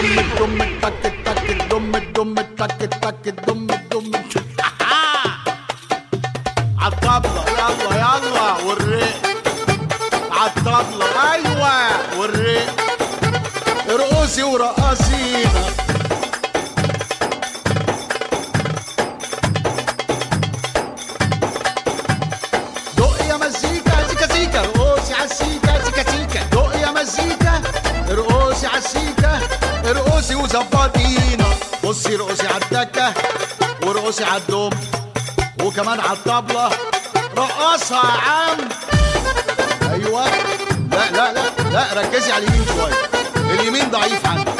دم الدم التك التك الدم الدم التك التك الدم الدم عالطبلة يلا يلا والريق عالطبلة ايوه والريق ارقصي ورقصينا دق يا مزيكا زيكا زيكا ارقصي عالسيكا زيكا زيكا دق يا مزيكا ارقصي عالسيكا ارقصي وظبطينا بصي ارقصي عالدكة وارقصي عالدم وكمان عالطبلة رقصها يا عم ايوه لا لا لا لا ركزي على اليمين شوية اليمين ضعيف عندك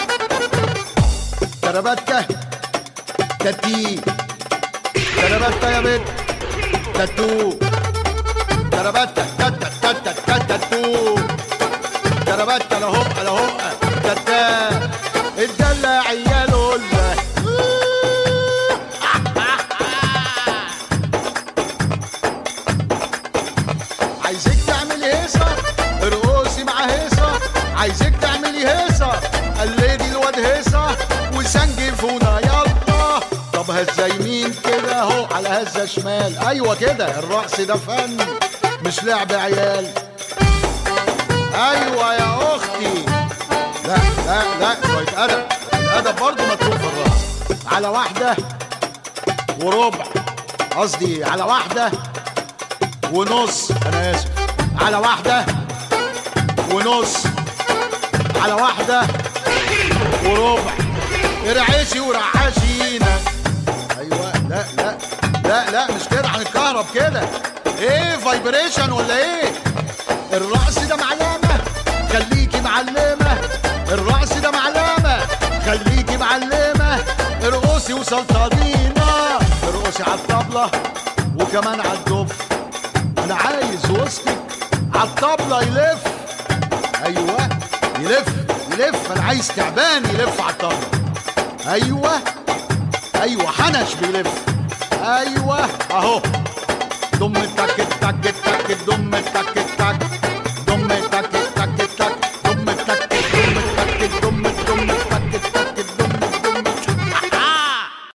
تربتة تتي تربتة يا بنت تاتو تربتة تتا تتا تتا تو تربتة لهو لهو تتا الدلة يا عيال ولا عايزك تعملي هيصة ارقصي مع هيصة عايزك تعملي هيصة قلدي الواد هيصة وسنجفونا يلا طب هزة يمين كده اهو على هزة شمال ايوه كده الرقص ده فن مش لعب عيال ايوه يا اختي لا لا لا شوية ادب الادب برضه مطلوب في الرقص على واحدة وربع قصدي على واحدة ونص انا اسف على واحدة ونص على واحدة وربع ارعشي ورعشينا ايوه لا لا لا لا مش كده هنتكهرب كده ايه فايبريشن ولا ايه الرقص ده معلمة خليكي معلمة الرقص ده معلمة خليكي معلمة ارقصي وسلطنينا ارقصي على الطبلة وكمان على الدف انا عايز وسطك على الطبلة يلف ايوه يلف يلف انا عايز تعبان يلف على الطبلة ايوه ايوه حنش بيلف ايوه اهو دم التك التك التك دم التك